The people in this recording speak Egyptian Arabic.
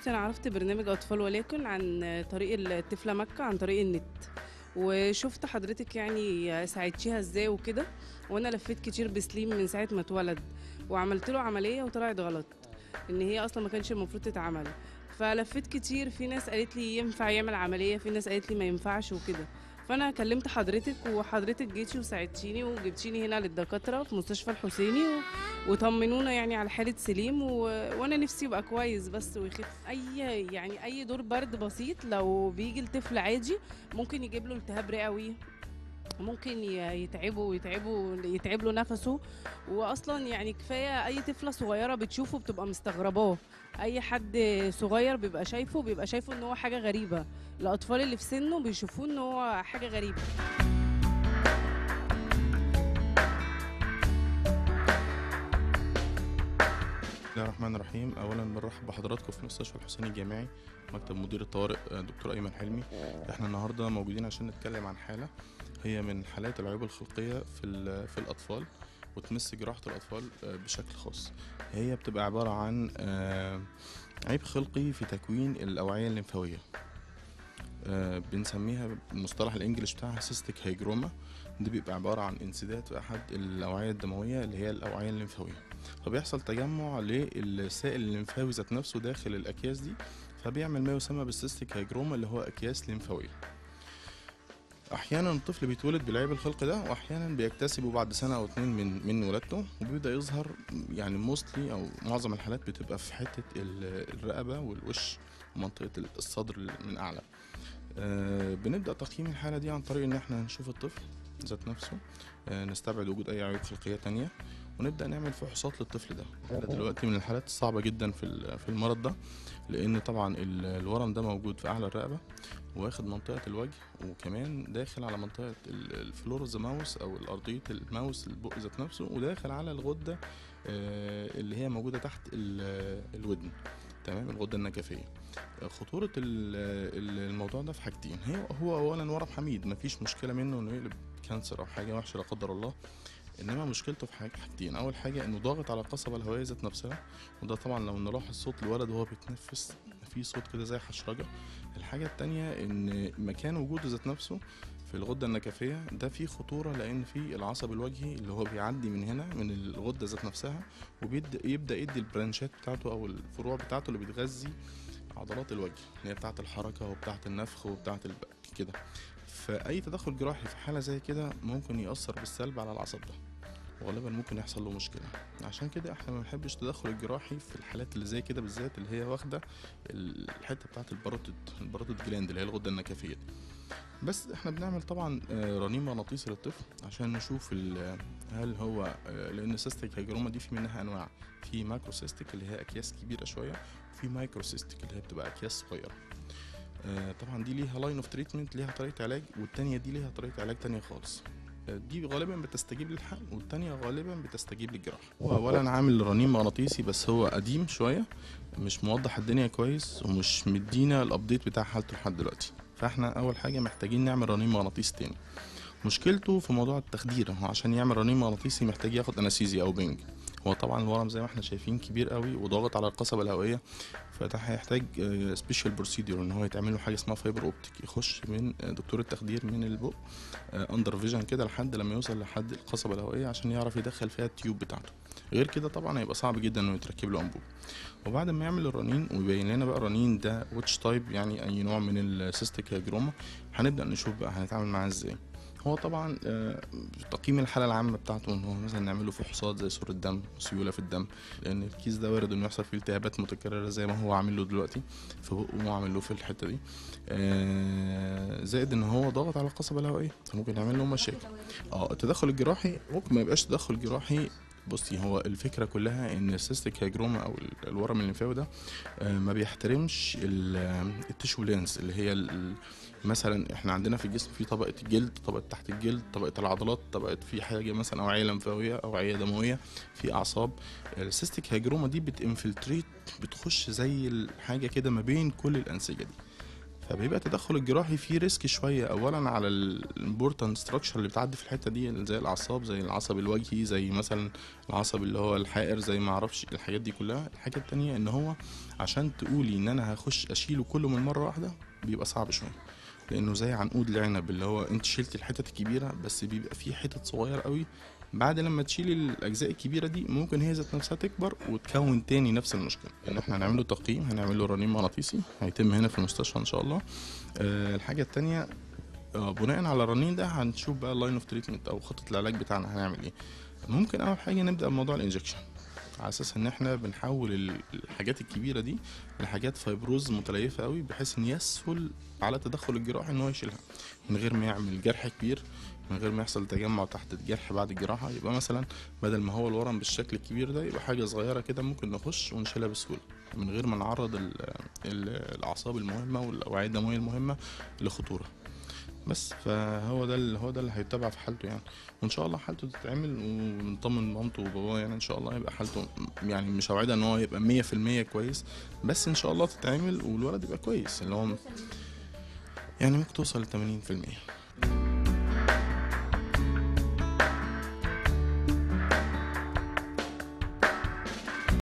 بصي انا عرفت برنامج اطفال ولكن عن طريق الطفله مكه عن طريق النت وشفت حضرتك يعني ساعدتيها ازاي وكده وانا لفيت كتير بسليم من ساعه ما اتولد وعملت له عمليه وطلعت غلط ان هي اصلا ما كانش المفروض تتعمل فلفيت كتير في ناس قالت لي ينفع يعمل عمليه في ناس قالت لي ما ينفعش وكده فانا كلمت حضرتك وحضرتك جيتي وساعدتيني وجبتيني هنا للدكاتره في مستشفى الحسيني و... وطمنونا يعني على حاله سليم و... وانا نفسي يبقى كويس بس ويخف اي يعني اي دور برد بسيط لو بيجي الطفل عادي ممكن يجيب له التهاب رئوي ممكن ي- يتعبه ويتعبه يتعب له نفسه واصلا يعني كفايه اي طفله صغيره بتشوفه بتبقى مستغرباه اي حد صغير بيبقى شايفه بيبقى شايفه ان هو حاجه غريبه الاطفال اللي في سنه بيشوفوه ان هو حاجه غريبه بسم الله الرحمن الرحيم اولا بنرحب بحضراتكم في مستشفى الحسيني الجامعي مكتب مدير الطوارئ آه، دكتور ايمن حلمي احنا النهارده موجودين عشان نتكلم عن حاله هي من حالات العيوب الخلقيه في ال- في الاطفال وتمس جراحه الاطفال آه، بشكل خاص هي بتبقى عباره عن آه، عيب خلقي في تكوين الاوعيه الليمفاويه آه، بنسميها بالمصطلح الانجليش بتاعها سيستيك هيجروما دي بيبقى عباره عن انسداد في احد الاوعيه الدمويه اللي هي الاوعيه الليمفاويه فبيحصل تجمع للسائل الليمفاوي ذات نفسه داخل الاكياس دي فبيعمل ما يسمى بالسيستيك هيجروما اللي هو اكياس ليمفاويه احيانا الطفل بيتولد بالعيب الخلقي ده واحيانا بيكتسبه بعد سنه او اتنين من من ولادته وبيبدا يظهر يعني موستلي او معظم الحالات بتبقى في حته ال- الرقبه والوش ومنطقه الصدر من اعلى آه، بنبدا تقييم الحاله دي عن طريق ان احنا نشوف الطفل ذات نفسه آه، نستبعد وجود اي عيوب خلقيه تانية ونبدا نعمل فحوصات للطفل ده الحاله دلوقتي من الحالات الصعبه جدا في ال- في المرض ده لان طبعا ال- الورم ده موجود في اعلى الرقبه واخد منطقه الوجه وكمان داخل على منطقه ال- الفلور ذا ماوس او الارضيه الماوس البق ذات نفسه وداخل على الغده آه، اللي هي موجوده تحت ال- الودن تمام الغده النكفيه خطورة ال- ال- الموضوع ده في حاجتين هي هو أولا ورم حميد مفيش مشكلة منه إنه يقلب كانسر أو حاجة وحشة لا قدر الله انما مشكلته في حاجة حاجتين اول حاجه انه ضاغط على القصبه الهوائيه ذات نفسها وده طبعا لو نلاحظ صوت الولد وهو بيتنفس في صوت كده زي حشرجه الحاجه التانية ان مكان وجوده ذات نفسه في الغده النكفيه ده فيه خطوره لان في العصب الوجهي اللي هو بيعدي من هنا من الغده ذات نفسها وبيبدا يبدا يدي البرانشات بتاعته او الفروع بتاعته اللي بتغذي عضلات الوجه اللي هي بتاعه الحركه وبتاعه النفخ وبتاعه الب... كده فاي تدخل جراحي في حاله زي كده ممكن ياثر بالسلب على العصب ده وغالبا ممكن يحصل له مشكله عشان كده احنا ما بنحبش التدخل الجراحي في الحالات اللي زي كده بالذات اللي هي واخده الحته بتاعه الباروتيد الباروتيد جلاند اللي هي الغده النكفيه دي بس احنا بنعمل طبعا آه، رنين مغناطيسي للطفل عشان نشوف ال- هل هو آه، لان السيستيك هيجروما دي في منها انواع في ماكرو سيستيك اللي هي اكياس كبيره شويه وفي مايكرو سيستيك اللي هي بتبقى اكياس صغيره آه، طبعا دي ليها لاين اوف تريتمنت ليها طريقه علاج والتانية دي ليها طريقه علاج تانية خالص آه، دي غالبا بتستجيب للحقن والتانية غالبا بتستجيب للجراحة هو أولا عامل رنين مغناطيسي بس هو قديم شوية مش موضح الدنيا كويس ومش مدينا الأبديت بتاع حالته لحد دلوقتي فاحنا أول حاجة محتاجين نعمل رنين مغناطيسي تاني مشكلته في موضوع التخدير هو عشان يعمل رنين مغناطيسي محتاج ياخد انستيزيا او بنج هو طبعا الورم زي ما احنا شايفين كبير قوي وضاغط على القصبه الهوائيه فده هيحتاج سبيشال بروسيدور ان هو يتعمل له حاجه اسمها فايبر اوبتيك يخش من آه، دكتور التخدير من البق اندر فيجن كده لحد لما يوصل لحد القصبه الهوائيه عشان يعرف يدخل فيها التيوب بتاعته غير كده طبعا هيبقى صعب جدا انه يتركب له انبوب وبعد ما يعمل الرنين ويبين لنا بقى الرنين ده ويتش تايب يعني اي نوع من السيستيك هيجروما هنبدا نشوف بقى هنتعامل معاه ازاي هو طبعا آه، تقييم الحاله العامه بتاعته ان هو مثلا نعمل له فحوصات زي صوره دم سيوله في الدم لان الكيس ده وارد انه يحصل فيه التهابات متكرره زي ما هو عامل له دلوقتي في بقه وعامل له في الحته دي آه، زائد ان هو ضاغط على القصبه الهوائيه فممكن يعمل له مشاكل اه التدخل الجراحي ممكن ما يبقاش تدخل جراحي بصي هو الفكره كلها ان السيستيك هيجروما او ال- الورم الليمفاوي ده آه، ما بيحترمش ال- التيشو لينس اللي هي ال- مثلا احنا عندنا في الجسم في طبقه الجلد طبقه تحت الجلد طبقه العضلات طبقه في حاجه مثلا اوعيه لمفاويه اوعيه دمويه في اعصاب السيستيك هيجروما دي بتنفلتريت بتخش زي الحاجه كده ما بين كل الانسجه دي فبيبقى التدخل الجراحي فيه ريسك شويه اولا على الامبورتنت ستراكشر اللي بتعدي في الحته دي زي الاعصاب زي العصب الوجهي زي مثلا العصب اللي هو الحائر زي ما اعرفش الحاجات دي كلها الحاجه التانية ان هو عشان تقولي ان انا هخش اشيله كله من مره واحده بيبقى صعب شويه لانه زي عنقود العنب اللي هو انت شلت الحتت الكبيره بس بيبقى فيه حتت صغيره قوي بعد لما تشيلي الاجزاء الكبيره دي ممكن هي ذات نفسها تكبر وتكون تاني نفس المشكله ان احنا هنعمله تقييم هنعمله رنين مغناطيسي هيتم هنا في المستشفى ان شاء الله أه الحاجه التانية آه، بناء على الرنين ده هنشوف بقى اللاين اوف تريتمنت او خطه العلاج بتاعنا هنعمل ايه ممكن اول حاجه نبدا بموضوع الانجكشن على اساس ان احنا بنحول ال- الحاجات الكبيره دي لحاجات فايبروز متليفه قوي بحيث ان يسهل على التدخل الجراحي ان هو يشيلها من غير ما يعمل جرح كبير من غير ما يحصل تجمع تحت الجرح بعد الجراحه يبقى مثلا بدل ما هو الورم بالشكل الكبير ده يبقى حاجه صغيره كده ممكن نخش ونشيلها بسهوله من غير ما نعرض ال ال الاعصاب المهمه والاوعيه الدمويه المهمه لخطوره بس فهو ده ال- هو ده اللي هيتبع في حالته يعني وان شاء الله حالته تتعمل ونطمن مامته وباباه يعني ان شاء الله يبقى حالته يعني مش هوعدها ان هو يبقى مية في المية كويس بس ان شاء الله تتعمل والولد يبقى كويس اللي هو يعني ممكن توصل لتمانين في المية